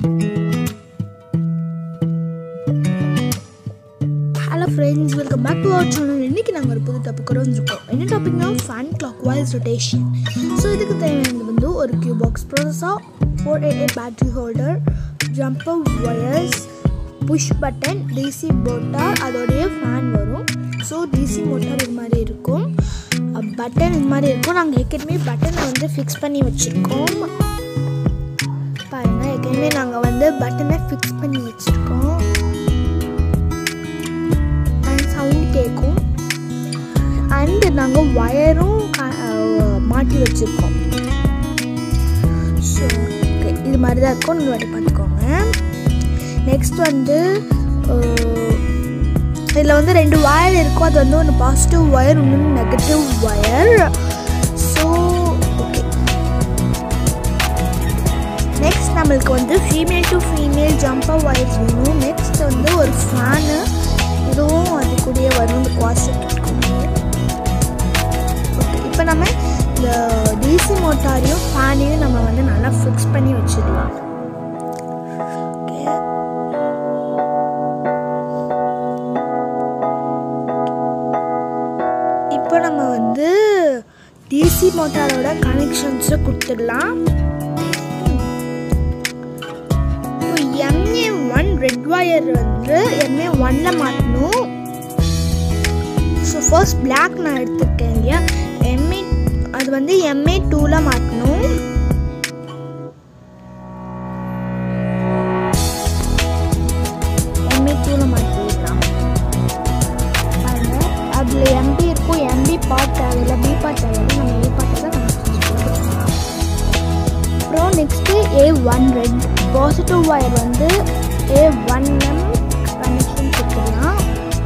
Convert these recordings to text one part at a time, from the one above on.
hello friends welcome back to our channel இன்றைக்கி நாங்கள் ஒரு புது டாபிக் வந்துருக்கோம் என்ன டாபிக்னா fan clockwise rotation so இதுக்கு தேவையானது வந்து ஒரு கியூ பாக்ஸ் ப்ரோசஸாக four A battery holder jumper wires push button DC motor அதோடைய ஃபேன் வரும் ஸோ டிசி மோட்டார் இது மாதிரி இருக்கும் பட்டன் இது மாதிரி இருக்கும் நாங்கள் ஏற்கனவே பட்டனை வந்து ஃபிக்ஸ் பண்ணி வச்சுருக்கோம் பாருங்கள் ஏற்கனவே நாங்கள் வந்து பட்டனை ஃபிக்ஸ் பண்ணி வச்சுருக்கோம் அண்ட் சவுண்ட் கேட்கும் அண்டு நாங்கள் ஒயரும் மாட்டி வச்சுருக்கோம் ஸோ ஓகே இது மாதிரி தான் இருக்கும் இன்னொரு வாட்டி பார்த்துக்கோங்க நெக்ஸ்ட் வந்து இதில் வந்து ரெண்டு ஒயர் இருக்கும் அது வந்து ஒன்று பாசிட்டிவ் ஒயர் இன்னொன்று negative wire so okay next நம்மளுக்கு வந்து female to female jumper wires வேணும் நெக்ஸ்ட் வந்து ஒரு ஃபேனு இதுவும் அது கூடயே வரும் இந்த குவாஸ்டர் ஓகே இப்போ நம்ம இந்த டிசி மோட்டாரையும் ஃபேனையும் நம்ம வந்து நல்லா ஃபிக்ஸ் பண்ணி வச்சிடலாம் ஓகே இப்போ நம்ம வந்து டிசி மோட்டாரோட கனெக்ஷன்ஸை கொடுத்துடலாம் எம்ஏ ஒன் ரெட் ஒயர் வந்து எம்ஏ ஒன்ல மாற்றணும் ஸோ ஃபர்ஸ்ட் பிளாக் நான் எடுத்துருக்கேன் இல்லையா எம்ஏ அது வந்து எம்ஏ டூவில் மாற்றணும் எம்ஏ டூவில் மாற்றிடலாம் பாருங்க அதில் எம்பி இருக்கும் எம்பி பார்ட் தேவையில்லை பி பார்ட் தேவையில்லை நம்ம ஏ பார்ட்டை தான் கனெக்ஷன் அப்புறம் next A one red positive wire வந்து ஏ ஒன் எம் கனெக்ஷன் கொடுத்துடலாம்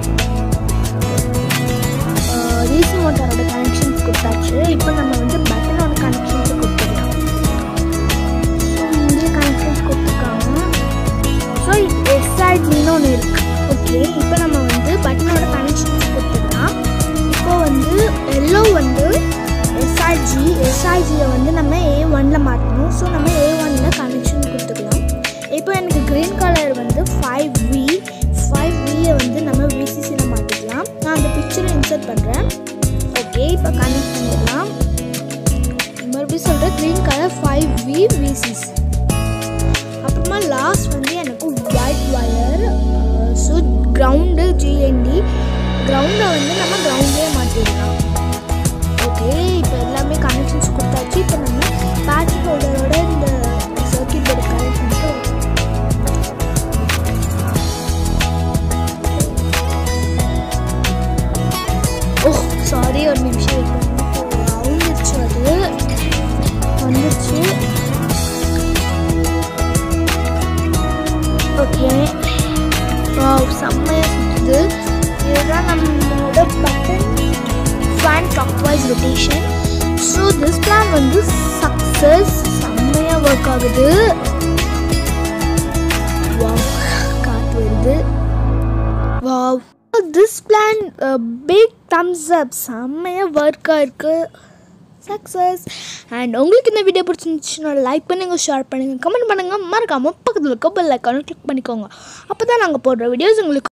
ரீசி மோட்டாரோட கனெக்ஷன்ஸ் கொடுத்தாச்சு இப்போ நம்ம வந்து பட்டனோட கனெக்ஷன்ஸ் கொடுத்துடலாம் ஸோ இங்கே கனெக்ஷன்ஸ் கொடுத்துருக்காங்க ஸோ எஸ்ஆர்டின்னு ஒன்று இருக்குது ஓகே இப்போ நம்ம வந்து பட்டனோட கனெக்ஷன்ஸ் கொடுத்துடலாம் இப்போ வந்து எல்லோ வந்து எஸ்ஆர்ஜி எஸ்ஆர்ஜியை வந்து நம்ம ஏ ஒனில் மாற்றணும் ஸோ நம்ம ஏ ஒனில் கனெக்ஷன் கொடுத்துக்கலாம் இப்போ எனக்கு க்ரீன் கலர் வந்து ஃபைவ் வி ஃபைவ் வியை வந்து நம்ம விசிசியில் மாற்றிக்கலாம் நான் அந்த பிக்சரை இன்சர்ட் பண்ணுறேன் ஓகே இப்போ கனெக்ட் பண்ணிடலாம் மறுபடியும் சொல்கிறேன் green colour five V VCC அப்புறமா லாஸ்ட் வந்து எனக்கு white wire so ground GND கிரவுண்டை வந்து நம்ம கிரவுண்டே மாற்றிடலாம் ஓகே இப்போ எல்லாமே கனெக்ஷன்ஸ் கொடுத்தாச்சு இப்போ நம்ம பேட்டரி ஹோல்டரோட இந்த சர்க்கியூட் போர்டு கனெக்ட் பண்ணிட்டு ஓ சாரி ஒரு நிமிஷம் வெயிட் பண்ணுங்க வந்துருச்சு அது வந்துருச்சு ஓகே வாவ் செம்மையாக சுற்றுது இதுதான் நம்மளோட button fan clockwise rotation so this plan வந்து சக்ஸஸ் செம்மையாக ஒர்க் ஆகுது வாவ் காற்று வருது wow this plan big thumbs up செம்மையாக ஒர்க்காக இருக்குது சக்ஸஸ் அண்ட் உங்களுக்கு இந்த வீடியோ பிடிச்சிருந்துச்சுன்னா லைக் பண்ணுங்கள் ஷேர் பண்ணுங்கள் கமெண்ட் பண்ணுங்கள் மறக்காமல் பக்கத்தில் இருக்க பெல் ஐக்கானை கிளிக் பண்ணிக்கோங்க அப்போ தான் நாங்கள் போடுற வீடியோஸ் உங்களுக்கு